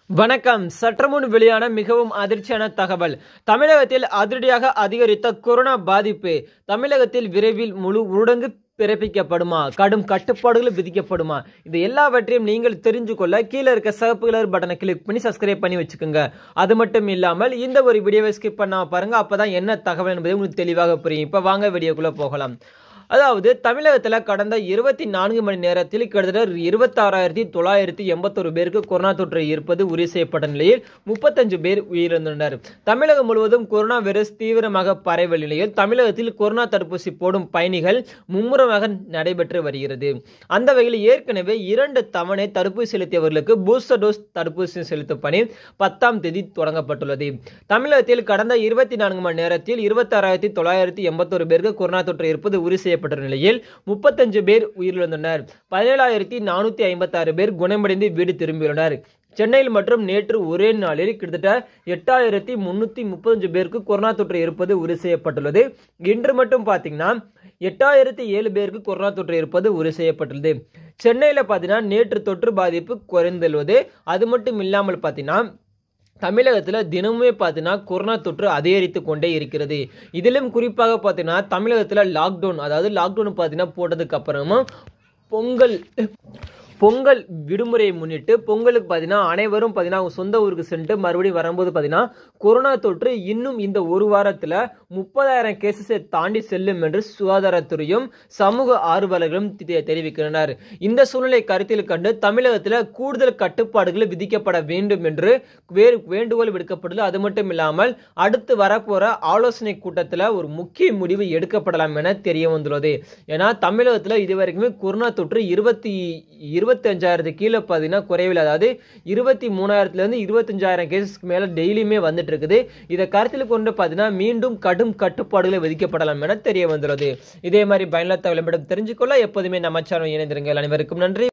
வணக்கம் சற்று முன் வெளியான மிகவும் அதிர்ச்சியான தகவல் தமிழகத்தில் அதிரடியாக அதிகரித்த கொரோனா பாதிப்பு தமிழகத்தில் விரைவில் முழு ஊரடங்கு பிறப்பிக்கப்படுமா கடும் கட்டுப்பாடுகள் விதிக்கப்படுமா இது எல்லாவற்றையும் நீங்கள் தெரிஞ்சு கொள்ள கீழே இருக்க சிவப்பு கலர் பட்டனை கிளிக் பண்ணி சப்ஸ்கிரைப் பண்ணி வச்சுக்கோங்க அது மட்டும் இல்லாமல் இந்த ஒரு வீடியோவை ஸ்கிப் பண்ணாம பாருங்க அப்பதான் என்ன தகவல் என்பதை உங்களுக்கு தெளிவாக புரியும் இப்போ வாங்க வீடியோக்குள்ள போகலாம் அதாவது தமிழகத்தில் கடந்த இருபத்தி நான்கு மணி நேரத்தில் கிட்டத்தட்ட இருபத்தாறாயிரத்தி தொள்ளாயிரத்தி எண்பத்தொரு பேருக்கு கொரோனா தொற்று இருப்பது உறுதி செய்யப்பட்ட நிலையில் முப்பத்தஞ்சு பேர் உயிரிழந்துள்ளனர் தமிழகம் முழுவதும் கொரோனா வைரஸ் தீவிரமாக பரவல் நிலையில் தமிழகத்தில் கொரோனா தடுப்பூசி போடும் பயணிகள் மும்முரமாக நடைபெற்று வருகிறது அந்த வகையில் ஏற்கனவே இரண்டு தவணை தடுப்பூசி செலுத்தியவர்களுக்கு பூஸ்டர் டோஸ் தடுப்பூசி செலுத்தும் பணி பத்தாம் தேதி தொடங்கப்பட்டுள்ளது தமிழகத்தில் கடந்த இருபத்தி நான்கு மணி நேரத்தில் இருபத்தாறாயிரத்தி தொள்ளாயிரத்தி எண்பத்தொரு பேருக்கு கொரோனா தொற்று இருப்பது உறுதி செய்யப்பட்ட நிலையில் முப்பத்தஞ்சு பேர் உயிரிழந்தனர் பதினேழாயிரத்தி நானூத்தி ஐம்பத்தாறு பேர் குணமடைந்து வீடு திரும்பியுள்ளனர் சென்னையில் மற்றும் நேற்று ஒரே நாளில் கிட்டத்தட்ட எட்டாயிரத்தி முன்னூத்தி முப்பத்தஞ்சு பேருக்கு கொரோனா தொற்று இருப்பது உறுதி செய்யப்பட்டுள்ளது இன்று மட்டும் பார்த்தீங்கன்னா எட்டாயிரத்தி ஏழு பேருக்கு கொரோனா தொற்று இருப்பது உறுதி செய்யப்பட்டுள்ளது சென்னையில் பார்த்தீங்கன்னா நேற்று தொற்று பாதிப்பு குறைந்துள்ளது அது மட்டும் இல்லாமல் பார்த்தீங்கன்னா தமிழகத்தில் தினமுமே பார்த்தீங்கன்னா கொரோனா தொற்று அதிகரித்து கொண்டே இருக்கிறது இதிலும் குறிப்பாக பார்த்தீங்கன்னா தமிழகத்தில் லாக்டவுன் அதாவது லாக்டவுன் பார்த்தீங்கன்னா போட்டதுக்கு அப்புறமா பொங்கல் பொங்கல் விடுமுறையை முன்னிட்டு பொங்கலுக்கு பார்த்தீங்கன்னா அனைவரும் பார்த்தீங்கன்னா அவங்க சொந்த ஊருக்கு சென்று மறுபடியும் வரும்போது பார்த்தீங்கன்னா கொரோனா தொற்று இன்னும் இந்த ஒரு வாரத்தில் முப்பதாயிரம் கேசஸை தாண்டி செல்லும் என்று சுகாதாரத்துறையும் சமூக ஆர்வலர்களும் தெ- தெரிவிக்கின்றனர் இந்த சூழ்நிலை கருத்தில் கண்டு தமிழகத்தில் கூடுதல் கட்டுப்பாடுகள் விதிக்கப்பட வேண்டும் என்று வேறு வேண்டுகோள் விடுக்கப்பட்டுள்ளது அது மட்டும் இல்லாமல் அடுத்து வரப்போற ஆலோசனை கூட்டத்தில் ஒரு முக்கிய முடிவு எடுக்கப்படலாம் என தெரிய வந்துள்ளது ஏன்னா தமிழகத்தில் இதுவரைக்குமே கொரோனா தொற்று இருபத்தி இருபத்தி அஞ்சாயிரத்து கீழே பார்த்தீங்கன்னா குறைவில் அதாவது இருபத்தி மூணாயிரத்துலேருந்து இருபத்தஞ்சாயிரம் கேசஸ்க்கு மேலே டெய்லியுமே வந்துட்டு இருக்குது இதை கருத்தில் கொண்டு பார்த்தீங்கன்னா மீண்டும் கடும் கட்டுப்பாடுகளை விதிக்கப்படலாம் என தெரிய வந்துள்ளது இதே மாதிரி பயனுள்ள தகவலை தெரிஞ்சுக்கொள்ள எப்போதுமே நம்ம சேனல் இணைந்திருங்கள் அனைவருக்கும் நன்றி